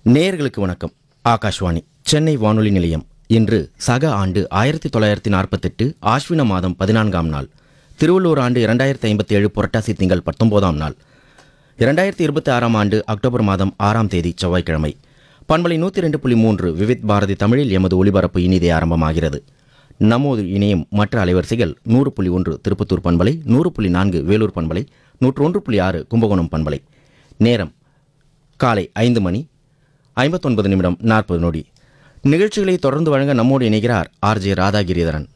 நேயர்களுக்கு வணக்கம் ஆகாஷ்வாணி சென்னை வானொலி நிலையம் இன்று சக ஆண்டு ஆயிரத்தி தொள்ளாயிரத்தி நாற்பத்தெட்டு ஆஸ்வின மாதம் பதினான்காம் நாள் திருவள்ளூர் ஆண்டு இரண்டாயிரத்தி ஐம்பத்தி ஏழு புரட்டாசி திங்கள் பத்தொன்பதாம் நாள் இரண்டாயிரத்தி இருபத்தி ஆறாம் ஆண்டு அக்டோபர் மாதம் ஆறாம் தேதி செவ்வாய்க்கிழமை பண்பலை நூற்றி ரெண்டு புள்ளி மூன்று விவித் பாரதி தமிழில் எமது ஒலிபரப்பு இனிதே ஆரம்பமாகிறது நமோது இணையும் மற்ற அலைவரிசைகள் நூறு புள்ளி ஒன்று திருப்பத்தூர் பண்பலை நூறு புள்ளி நான்கு வேலூர் பண்பலை நூற்று ஒன்று புள்ளி ஆறு கும்பகோணம் பண்பலை நேரம் காலை ஐந்து மணி ஐம்பத்தொன்பது நிமிடம் நாற்பது நொடி நிகழ்ச்சிகளை தொடர்ந்து வழங்க நம்மோடு இணைகிறார் ஆர்ஜே ராதாகிரிதரன்